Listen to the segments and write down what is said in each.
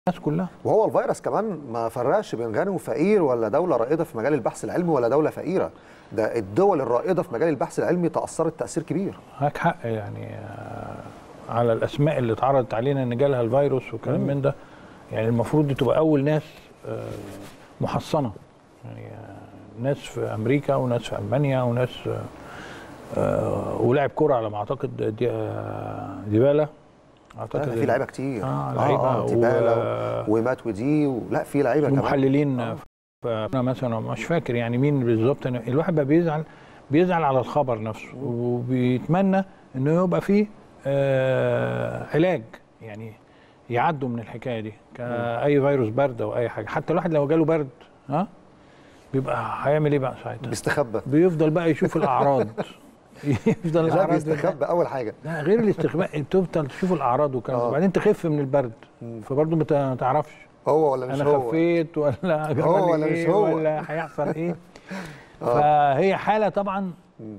الناس كلها وهو الفيروس كمان ما فرقش بين غني وفقير ولا دوله رائده في مجال البحث العلمي ولا دوله فقيره ده الدول الرائده في مجال البحث العلمي تاثرت تاثير كبير معاك حق يعني آه، على الاسماء اللي اتعرضت علينا ان جالها الفيروس وكلام من ده يعني المفروض دي تبقى اول ناس آه، محصنه يعني آه، ناس في امريكا وناس في المانيا وناس آه، آه، ولاعب كوره على ما اعتقد دي آه، ديبالا لا، في لعيبه كتير اه لعيبه ديبالا و- و... ومات ودي و... لا في لعيبه كمان ومحللين انا مثلا مش فاكر يعني مين بالظبط أنا- الواحد بقى بيزعل بيزعل على الخبر نفسه وبيتمنى انه يبقى فيه آه علاج يعني يعدوا من الحكايه دي كاي فيروس برد او اي حاجه حتى الواحد لو جاله برد ها بيبقى هيعمل ايه بقى ساعتها بيستخبى بيفضل بقى يشوف الاعراض يفضل لا الاعراض بيستخبى اول حاجه لا غير الاستخباء بتفضل تشوف الاعراض والكلام ده آه. وبعدين تخف من البرد فبرضه ما ت- ما تعرفش هو ولا مش انا هو خفيت ولا هو جرالي ولا مش إيه هو؟ ولا هيحصل ايه آه. فهي حاله طبعا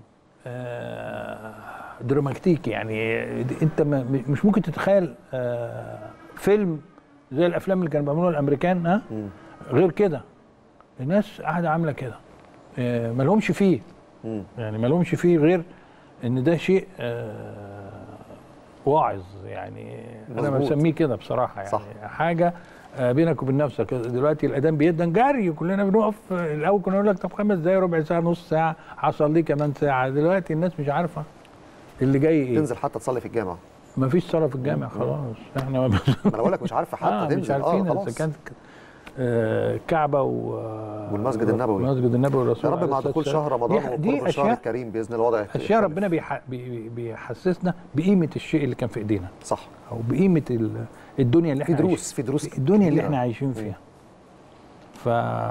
آه دراماتيك يعني انت ما- مش ممكن تتخيل آه فيلم زي الافلام اللي كانوا بيعملوها الامريكان ها غير كده الناس قاعده عامله كده آه ما لهمش فيه مم. يعني ما لهمش فيه غير ان ده شيء آه واعظ يعني انا مظبوط. بسميه كده بصراحه يعني صح. حاجه آه، بينك وبين نفسك دلوقتي الاذان بيدن جري كلنا بنقف آه، الاول كنا نقول لك طب خمس دقايق ربع ساعه نص ساعه حصل لي كمان ساعه دلوقتي الناس مش عارفه اللي جاي ايه تنزل حتى تصلي في الجامعه مفيش صلاه في الجامع خلاص احنا ما ما انا بقول لك مش عارفه حتى آه تنزل مش عارفين اه اذا خلاص كانت آه، الكعبه و والمسجد النبوي. المسجد النبوي يا والرسول رب عليه مع الصلاة دخول والسلام. شهر رمضان دي- وقرب دي الشهر اشياء الكريم باذن الله الوضع اشياء يختلف. ربنا بيح- بي- بيحسسنا بقيمه الشيء اللي كان في ايدينا صح او بقيمه ال- الدنيا اللي في احنا دروس في دروس الدنيا اللي كبيرة. احنا عايشين فيها ف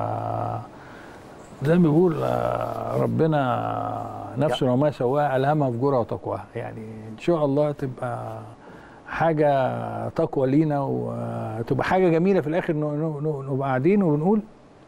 زي ما بيقول آه، ربنا نفس وما سواها الهمها فجورها وتقواها يعني ان شاء الله تبقى حاجه تقوى لينا وتبقى حاجه جميله في الاخر ن- ن- ن- نبقى قاعدين ونقول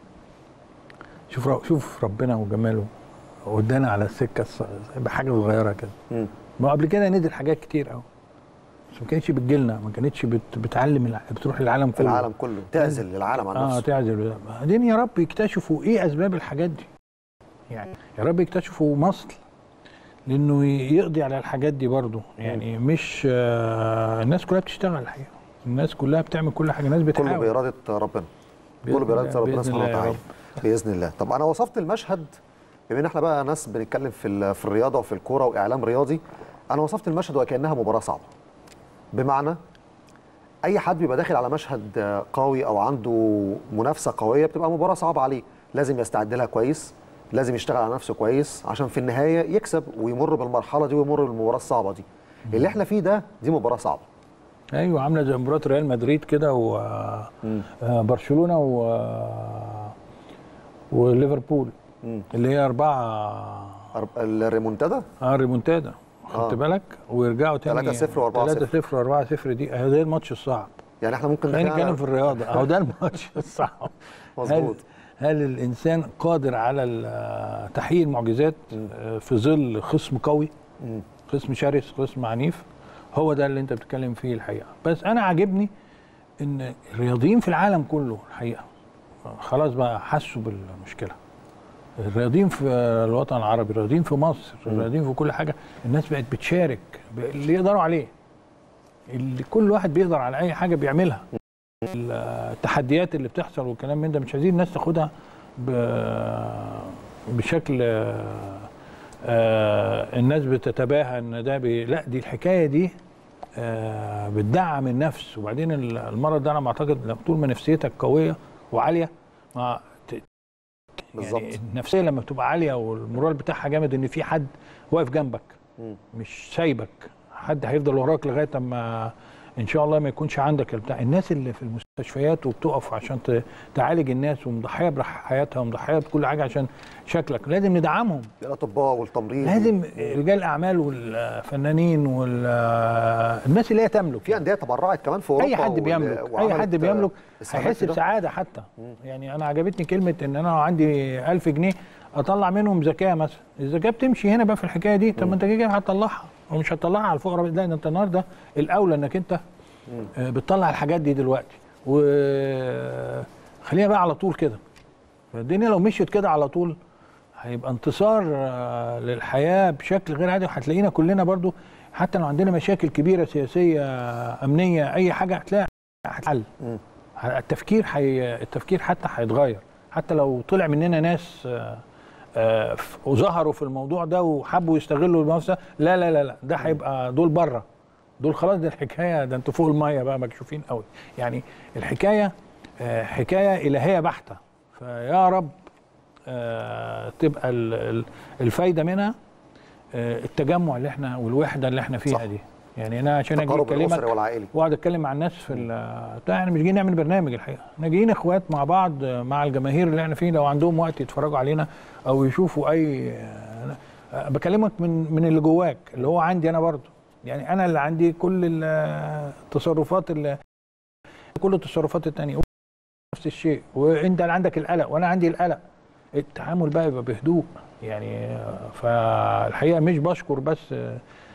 شوف ر- شوف ربنا وجماله ودانا على السكه الص- بحاجه صغيره كده مم. ما قبل كده نزل حاجات كتير قوي بس ما كانتش بتجيلنا ما كانتش بت بتعلم الع- بتروح العالم في كله العالم كله تعزل للعالم عن اه نفسه تعزل بعدين يا رب يكتشفوا ايه اسباب الحاجات دي يعني يا رب يكتشفوا مصل لانه يقضي على الحاجات دي برضو يعني مش آه الناس كلها بتشتغل الحقيقه الناس كلها بتعمل كل حاجه الناس كله بتحاول بإرادة ربنا بإذن كله بإرادة الله- ربنا بإذن سبحانه الله يا وتعالى رب. بإذن الله طب أنا وصفت المشهد بما إن إحنا بقى ناس بنتكلم في ال- في الرياضة وفي الكورة وإعلام رياضي أنا وصفت المشهد وكأنها مباراة صعبة بمعنى أي حد بيبقى داخل على مشهد آه، قوي أو عنده منافسة قوية بتبقى مباراة صعبة عليه لازم يستعد لها كويس لازم يشتغل على نفسه كويس عشان في النهاية يكسب ويمر بالمرحلة دي ويمر بالمباراة الصعبة دي اللي احنا فيه ده دي مباراة صعبة ايوه عامله زي مباراه ريال مدريد كده وبرشلونه و آه، وليفربول مم. اللي هي أربعة أرب- الريمونتادا اه ريمونتادا خدت آه. بالك ويرجعوا تاني 3-0 و4-0. 3-0 و4-0 دي اهي ده الماتش الصعب يعني احنا ممكن خلينا نتكلم نتكلم في الرياضه اهو ده الماتش الصعب مظبوط. هل, هل الانسان قادر على ال- تحقيق المعجزات آه، في ظل خصم قوي مم. خصم شرس خصم عنيف هو ده اللي انت بتتكلم فيه الحقيقه بس انا عاجبني ان الرياضيين في العالم كله الحقيقه خلاص بقى حسوا بالمشكله الرياضيين في الوطن العربي الرياضيين في مصر الرياضيين في كل حاجه الناس بقت بتشارك ب- اللي يقدروا عليه اللي كل واحد بيقدر على اي حاجه بيعملها التحديات اللي بتحصل والكلام من ده مش عايزين الناس تاخدها ب- بشكل آه، الناس بتتباهى ان ده بي لا دي الحكايه دي آه، بتدعم النفس وبعدين ال- المرض ده انا معتقد لما طول ما نفسيتك قويه وعاليه ما ت- بالظبط. يعني النفسيه لما بتبقى عاليه والمورال بتاعها جامد ان في حد واقف جنبك مم. مش سايبك حد هيفضل وراك لغايه اما ان شاء الله ما يكونش عندك البتاع الناس اللي في المستشفيات وبتقف عشان ت- تعالج الناس ومضحيه بحياتها ومضحيه بكل حاجه عشان شكلك لازم ندعمهم الاطباء والتمريض لازم رجال الاعمال والفنانين والناس اللي هي تملك في انديه تبرعت كمان في اوروبا اي حد وال- بيملك اي وعملت، حد آه، بيملك استعملت هيحس ده. بسعاده حتى يعني انا عجبتني كلمه ان انا عندي 1000 جنيه اطلع منهم زكاه مثلا الزكاه بتمشي هنا بقى في الحكايه دي طب ما انت كده كده هتطلعها ومش هتطلعها على الفقراء لا ده انت النهارده الاولى انك انت آه، بتطلع الحاجات دي دلوقتي وخلينا بقى على طول كده فالدنيا لو مشيت كده على طول هيبقى انتصار آه، للحياه بشكل غير عادي وهتلاقينا كلنا برضو حتى لو عندنا مشاكل كبيره سياسيه امنيه اي حاجه هتلاقي هتحل مم. التفكير حي... التفكير حتى هيتغير حتى لو طلع مننا ناس آه، آه، ف- وظهروا في الموضوع ده وحبوا يستغلوا الموضوع ده لا لا لا لا ده هيبقى دول بره دول خلاص دي الحكايه ده انتوا فوق الميه بقى مكشوفين قوي يعني الحكايه آه، حكايه الهيه بحته فيا رب آه، تبقى ال- ال- الفايده منها آه، التجمع اللي احنا والوحده اللي احنا فيها صح. دي يعني انا عشان اجي التقارب الاسري اكلمك والعائلي واقعد اتكلم مع الناس في ال- بتاع احنا مش جايين نعمل برنامج الحقيقه احنا جايين اخوات مع بعض مع الجماهير اللي احنا فيه لو عندهم وقت يتفرجوا علينا او يشوفوا اي أنا بكلمك من من اللي جواك اللي هو عندي انا برضه يعني انا اللي عندي كل التصرفات اللي كل التصرفات التانية نفس الشيء وانت اللي عندك القلق وانا عندي القلق التعامل بقى يبقى بهدوء يعني فالحقيقه مش بشكر بس